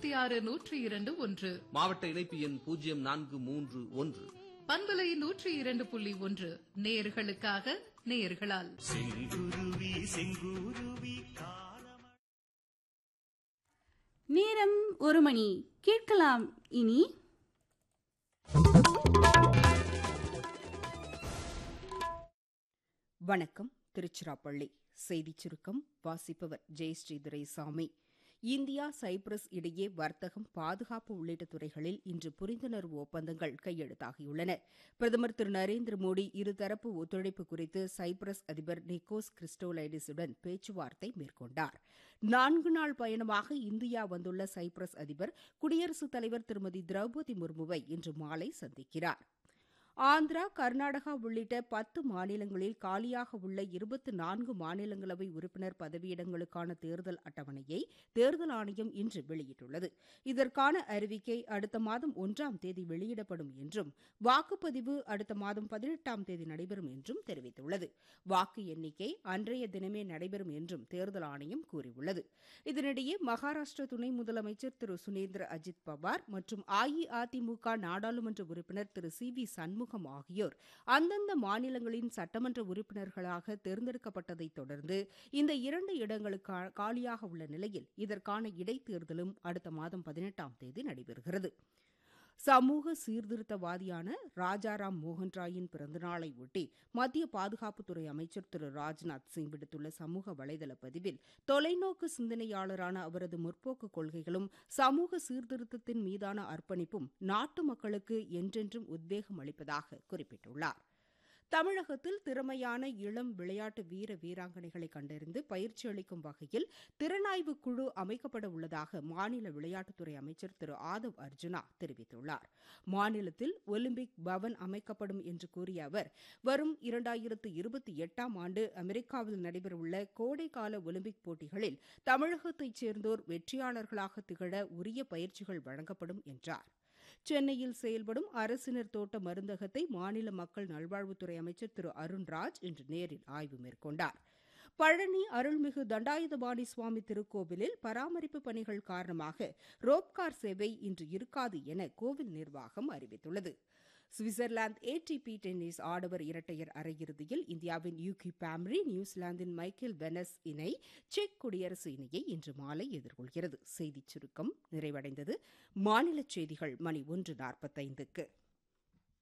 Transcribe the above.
இருபத்தி ஆறு நூற்றி இரண்டு ஒன்று மாவட்ட இணைப்பு எண் பூஜ்ஜியம் நான்கு மூன்று ஒன்று பண்பலை நூற்றி இரண்டு புள்ளி ஒன்று நேயர்களுக்காக நேயர்களால் செங்குருவி செங்குருவி காலம நேரம் ஒரு மணி கேட்கலாம் இனி வணக்கம் திருச்சிராப்பள்ளி செய்திச் சுருக்கம் வாசிப்பவர் ஜெயஸ்ரீ துரைசாமி இந்தியா சைப்ரஸ் இடையே வர்த்தகம் பாதுகாப்பு உள்ளிட்ட துறைகளில் இன்று புரிந்துணர்வு ஒப்பந்தங்கள் கையெழுத்தாகியுள்ளன பிரதமர் திரு நரேந்திர மோடி இருதரப்பு ஒத்துழைப்பு குறித்து சைப்ரஸ் அதிபர் நிக்கோஸ் கிறிஸ்டோலைடிஸுடன் பேச்சுவார்த்தை மேற்கொண்டார் நான்கு நாள் பயணமாக இந்தியா வந்துள்ள சைப்ரஸ் அதிபர் குடியரசுத் தலைவர் திருமதி திரௌபதி முர்முவை இன்று மாலை சந்திக்கிறார் ஆந்திரா கர்நாடகா உள்ளிட்ட பத்து மாநிலங்களில் காலியாக உள்ள இருபத்தி நான்கு மாநிலங்களவை உறுப்பினர் பதவியிடங்களுக்கான தேர்தல் அட்டவணையை தேர்தல் ஆணையம் இன்று வெளியிட்டுள்ளது இதற்கான அறிவிக்கை அடுத்த மாதம் ஒன்றாம் தேதி வெளியிடப்படும் என்றும் வாக்குப்பதிவு அடுத்த மாதம் பதினெட்டாம் தேதி நடைபெறும் என்றும் தெரிவித்துள்ளது வாக்கு எண்ணிக்கை அன்றைய தினமே நடைபெறும் என்றும் தேர்தல் ஆணையம் கூறியுள்ளது இதனிடையே மகாராஷ்டிர துணை முதலமைச்சர் திரு சுனேந்திர அஜித் பவார் மற்றும் அஇஅதிமுக நாடாளுமன்ற உறுப்பினர் திரு சி வி சண்முகம் ஆகியோர் அந்தந்த மாநிலங்களின் சட்டமன்ற உறுப்பினர்களாக தேர்ந்தெடுக்கப்பட்டதைத் தொடர்ந்து இந்த இரண்டு இடங்களுக்கு காலியாக உள்ள நிலையில் இதற்கான இடைத்தேர்தலும் அடுத்த மாதம் பதினெட்டாம் தேதி நடைபெறுகிறது சமூக சீர்திருத்தவாதியான ராஜாராம் மோகன் ராயின் பிறந்தநாளை ஒட்டி மத்திய பாதுகாப்புத்துறை அமைச்சர் திரு ராஜ்நாத் சிங் விடுத்துள்ள சமூக வலைதள பதிவில் தொலைநோக்கு சிந்தனையாளரான அவரது முற்போக்கு கொள்கைகளும் சமூக சீர்திருத்தத்தின் மீதான அர்ப்பணிப்பும் நாட்டு மக்களுக்கு என்றென்றும் உத்வேகம் அளிப்பதாக குறிப்பிட்டுள்ளார் தமிழகத்தில் திறமையான இளம் விளையாட்டு வீர வீராங்கனைகளை கண்டறிந்து பயிற்சி அளிக்கும் வகையில் திறனாய்வு குழு அமைக்கப்பட உள்ளதாக மாநில விளையாட்டுத்துறை அமைச்சர் திரு ஆதவ் அர்ஜுனா தெரிவித்துள்ளார் மாநிலத்தில் ஒலிம்பிக் பவன் அமைக்கப்படும் என்று கூறிய அவர் வரும் இரண்டாயிரத்து இருபத்தி எட்டாம் ஆண்டு அமெரிக்காவில் நடைபெறவுள்ள கோடைக்கால ஒலிம்பிக் போட்டிகளில் தமிழகத்தைச் சேர்ந்தோர் வெற்றியாளர்களாக திகழ உரிய பயிற்சிகள் வழங்கப்படும் என்றார் சென்னையில் செயல்படும் அரசினர் தோட்ட மருந்தகத்தை மாநில மக்கள் நல்வாழ்வுத்துறை அமைச்சர் திரு அருண்ராஜ் இன்று நேரில் ஆய்வு மேற்கொண்டார் பழனி அருள்மிகு தண்டாயுதபாணி சுவாமி திருக்கோவிலில் பராமரிப்பு பணிகள் காரணமாக ரோப்கார் சேவை இன்று இருக்காது என கோவில் நிர்வாகம் அறிவித்துள்ளது சுவிட்சர்லாந்து ஏடிபி டென்னிஸ் ஆடவர் இரட்டையர் அரையிறுதியில் இந்தியாவின் யூகி பாம்ரி நியூசிலாந்தின் மைக்கேல் வெனஸ் இணை செக் குடியரசு இணையை இன்று மாலை எதிர்கொள்கிறது செய்திச் சுருக்கம் நிறைவடைந்தது மாநில செய்திகள் மணி ஒன்று நாற்பத்தைந்துக்கு